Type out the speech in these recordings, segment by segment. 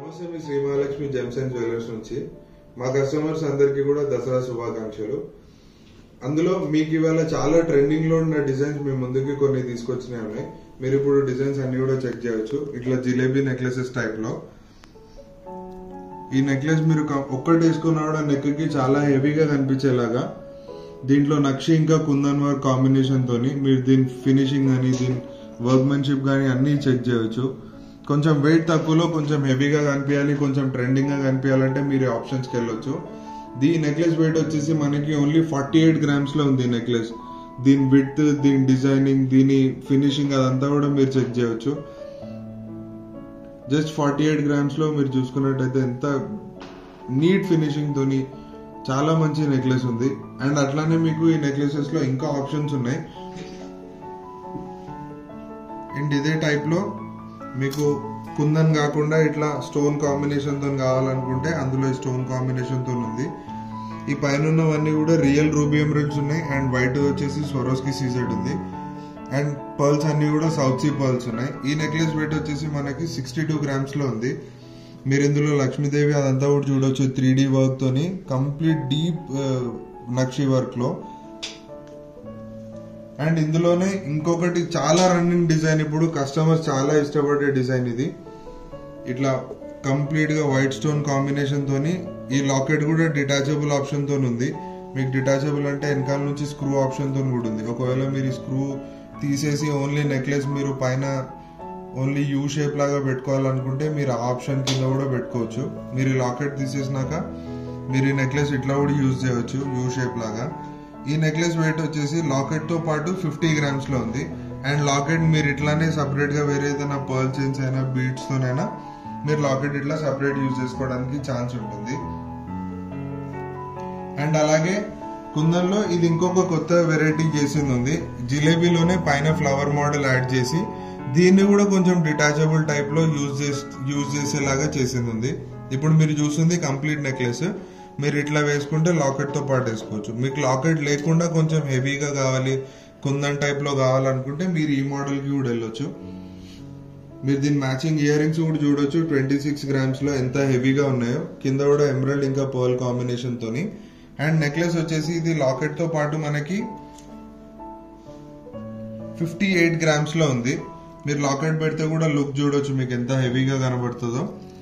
నమస్తే మీ Sri Mahalakshmi gems and jewellers నుంచి మా కస్టమర్స్ అందరికీ కూడా దసరా శుభాకాంక్షలు అందులో మీకు ఇవాళ చాలా ట్రెండింగ్ లో ఉన్న డిజైన్స్ మీ ముందుకి కొన్ని తీసుకొచ్చినాయి ఉన్నాయి మీరు ఇప్పుడు డిజైన్స్ అన్ని కూడా చెక్ చేయొచ్చు ఇట్లా జిలేబీ నెక్లెసెస్ టైప్ లో ఈ నెక్లెస్ మీరు క- ఒక్కటి వేసుకున్నా కూడా నెక్ కి చాలా హెవీగా కనిపించేలాగా దీంట్లో నక్షి ఇంకా కుందన్ వర్క్ కాంబినేషన్ తోని మీరు దీని ఫినిషింగ్ కానీ దీని వర్క్మెన్షిప్ కానీ అన్ని చెక్ చేయొచ్చు కొంచెం వెయిట్ తక్కువలో కొంచెం హెవీగా కనిపించాలి కొంచెం ట్రెండింగ్ గా కనిపించాలంటే మీరు ఆప్షన్స్ కి వెళ్ళొచ్చు దీని నెక్లెస్ వెయిట్ వచ్చేసి మనకి ఓన్లీ ఫార్టీ ఎయిట్ గ్రామ్స్ లో ఉంది నెక్లెస్ దీని విత్ దీని డిజైనింగ్ దీని ఫినిషింగ్ అదంతా కూడా మీరు చెక్ చేయొచ్చు జస్ట్ ఫార్టీ ఎయిట్ గ్రామ్స్ లో మీరు చూసుకున్నట్టయితే ఎంత నీట్ ఫినిషింగ్ తోని చాలా మంచి నెక్లెస్ ఉంది అండ్ అట్లానే మీకు ఈ నెక్లెసెస్ లో ఇంకా ఆప్షన్స్ ఉన్నాయి అండ్ ఇదే టైప్ లో మీకు కుందన్ కాకుండా ఇట్లా స్టోన్ కాంబినేషన్ తో కావాలనుకుంటే అందులో స్టోన్ కాంబినేషన్ తో ఉంది ఈ పైన ఉన్నవన్నీ కూడా రియల్ రూబీ ఎమరల్డ్స్ ఉన్నాయి అండ్ వైట్ వచ్చేసి స్వరోస్కి సీజెడ్ ఉంది అండ్ పర్ల్స్ అన్ని కూడా సౌత్ సీ పర్ల్స్ ఉన్నాయి ఈ నెక్లెస్ వెయిట్ వచ్చేసి మనకి సిక్స్టీ టూ గ్రామ్స్ లో ఉంది మీరు ఇందులో లక్ష్మీదేవి అదంతా కూడా చూడొచ్చు త్రీ డి వర్క్ తోని కంప్లీట్ డీప్ నక్షి వర్క్ లో అండ్ ఇందులోనే ఇంకొకటి చాలా రన్నింగ్ డిజైన్ ఇప్పుడు కస్టమర్స్ చాలా ఇష్టపడే డిజైన్ ఇది ఇట్లా కంప్లీట్ గా వైట్ స్టోన్ కాంబినేషన్ తోని ఈ లాకెట్ కూడా డిటాచబుల్ ఆప్షన్ తో ఉంది మీకు డిటాచబుల్ అంటే వెనకాల నుంచి స్క్రూ ఆప్షన్ తో కూడా ఉంది ఒకవేళ మీరు ఈ స్క్రూ తీసేసి ఓన్లీ నెక్లెస్ మీరు పైన ఓన్లీ యూ షేప్ లాగా పెట్టుకోవాలనుకుంటే మీరు ఆ ఆప్షన్ కింద కూడా పెట్టుకోవచ్చు మీరు ఈ లాకెట్ తీసేసినాక మీరు ఈ నెక్లెస్ ఇట్లా కూడా యూజ్ చేయవచ్చు యూ షేప్ లాగా ఈ నెక్లెస్ వెయిట్ వచ్చేసి లాకెట్ తో పాటు ఫిఫ్టీ గ్రామ్స్ లో ఉంది అండ్ లాకెట్ మీరు ఇట్లానే సపరేట్ గా వేరే ఏదైనా పర్ల్ చైన్స్ అయినా బీడ్స్ తోనైనా మీరు లాకెట్ ఇట్లా సపరేట్ యూజ్ చేసుకోవడానికి ఛాన్స్ ఉంటుంది అండ్ అలాగే కుందన్లో ఇది ఇంకొక కొత్త వెరైటీ చేసింది ఉంది జిలేబీలోనే పైన ఫ్లవర్ మోడల్ యాడ్ చేసి దీన్ని కూడా కొంచెం డిటాచబుల్ టైప్ లో యూజ్ చేసి యూజ్ చేసేలాగా చేసింది ఉంది ఇప్పుడు మీరు చూస్తుంది కంప్లీట్ నెక్లెస్ మీరు ఇట్లా వేసుకుంటే లాకెట్ తో పాటు వేసుకోవచ్చు మీకు లాకెట్ లేకుండా కొంచెం హెవీగా కావాలి కుందన్ టైప్ లో కావాలనుకుంటే మీరు ఈ మోడల్ కి కూడా వెళ్ళొచ్చు మీరు దీని మ్యాచింగ్ ఇయర్ రింగ్స్ కూడా చూడొచ్చు ట్వంటీ సిక్స్ గ్రామ్స్ లో ఎంత హెవీగా ఉన్నాయో కింద కూడా ఎమరల్డ్ ఇంకా పర్ల్ కాంబినేషన్ తోని అండ్ నెక్లెస్ వచ్చేసి ఇది లాకెట్ తో పాటు మనకి ఫిఫ్టీ ఎయిట్ గ్రామ్స్ లో ఉంది మీరు లాకెట్ పెడితే కూడా లుక్ చూడొచ్చు మీకు ఎంత హెవీగా కనబడుతుందో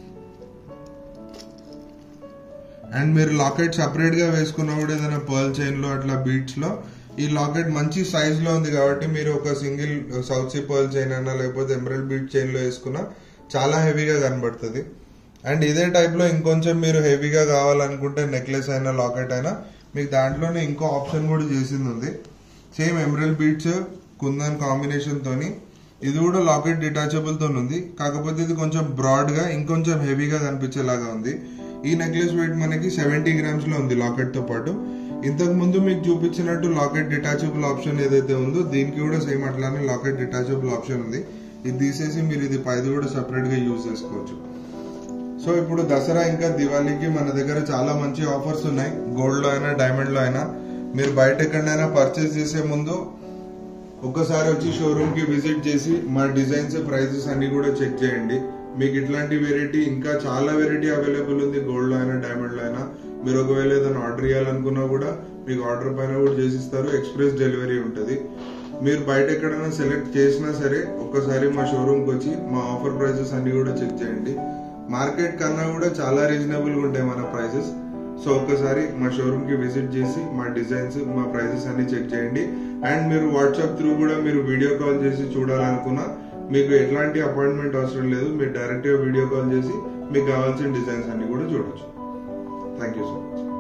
అండ్ మీరు లాకెట్ సపరేట్ గా వేసుకున్నా కూడా ఏదైనా పర్ల్ చైన్ లో అట్లా బీట్స్ లో ఈ లాకెట్ మంచి సైజ్ లో ఉంది కాబట్టి మీరు ఒక single south sea pearl chain అయినా లేకపోతే ఎమరల్ బీట్ చైన్ లో వేసుకున్నా చాలా హెవీగా కనబడుతుంది అండ్ ఇదే టైప్ లో ఇంకొంచెం మీరు హెవీగా కావాలనుకుంటే నెక్లెస్ అయినా లాకెట్ అయినా మీకు దాంట్లోనే ఇంకో ఆప్షన్ కూడా చేసింది ఉంది same emerald beads kundan combination తోని ఇది కూడా లాకెట్ డిటాచబుల్ తో ఉంది కాకపోతే ఇది కొంచెం బ్రాడ్ గా ఇంకొంచెం హెవీగా కనిపించేలాగా ఉంది ఈ నెక్లెస్ వెయిట్ మనకి సెవెంటీ గ్రామ్స్ లో ఉంది లాకెట్ తో పాటు ఇంతకు ముందు మీకు చూపించినట్టు లాకెట్ డిటాచబుల్ ఆప్షన్ ఏదైతే ఉందో దీనికి కూడా సేమ్ అట్లానే లాకెట్ డిటాచబుల్ ఆప్షన్ ఉంది ఇది తీసేసి మీరు ఇది పైది కూడా సపరేట్ గా యూజ్ చేసుకోవచ్చు సో ఇప్పుడు దసరా ఇంకా దివాళీకి మన దగ్గర చాలా మంచి ఆఫర్స్ ఉన్నాయి గోల్డ్ లో అయినా డైమండ్ లో అయినా మీరు బయట ఎక్కడైనా పర్చేస్ చేసే ముందు ఒక్కసారి వచ్చి షోరూమ్ కి విజిట్ చేసి మా డిజైన్స్ ప్రైజెస్ అన్ని కూడా చెక్ చేయండి మీకు ఇట్లాంటి వెరైటీ ఇంకా చాలా వెరైటీ అవైలబుల్ ఉంది గోల్డ్ లో అయినా డైమండ్ లో అయినా మీరు ఒకవేళ ఏదైనా ఆర్డర్ చేయాలనుకున్నా కూడా మీకు ఆర్డర్ పైన కూడా చేసిస్తారు ఎక్స్ప్రెస్ డెలివరీ ఉంటుంది మీరు బయట ఎక్కడైనా సెలెక్ట్ చేసినా సరే ఒక్కసారి మా షోరూమ్కి వచ్చి మా ఆఫర్ ప్రైసెస్ అన్ని కూడా చెక్ చేయండి మార్కెట్ కన్నా కూడా చాలా రీజనబుల్ గా ఉంటాయి మన ప్రైసెస్ సో ఒక్కసారి మా షోరూమ్ కి విజిట్ చేసి మా డిజైన్స్ మా ప్రైసెస్ అన్ని చెక్ చేయండి అండ్ మీరు వాట్సాప్ త్రూ కూడా మీరు వీడియో కాల్ చేసి చూడాలనుకున్నా మీకు ఎట్లాంటి అపాయింట్మెంట్ అవసరం లేదు మీరు డైరెక్ట్ గా వీడియో కాల్ చేసి మీకు కావాల్సిన డిజైన్స్ అన్ని కూడా చూడొచ్చు థ్యాంక్ యూ సో మచ్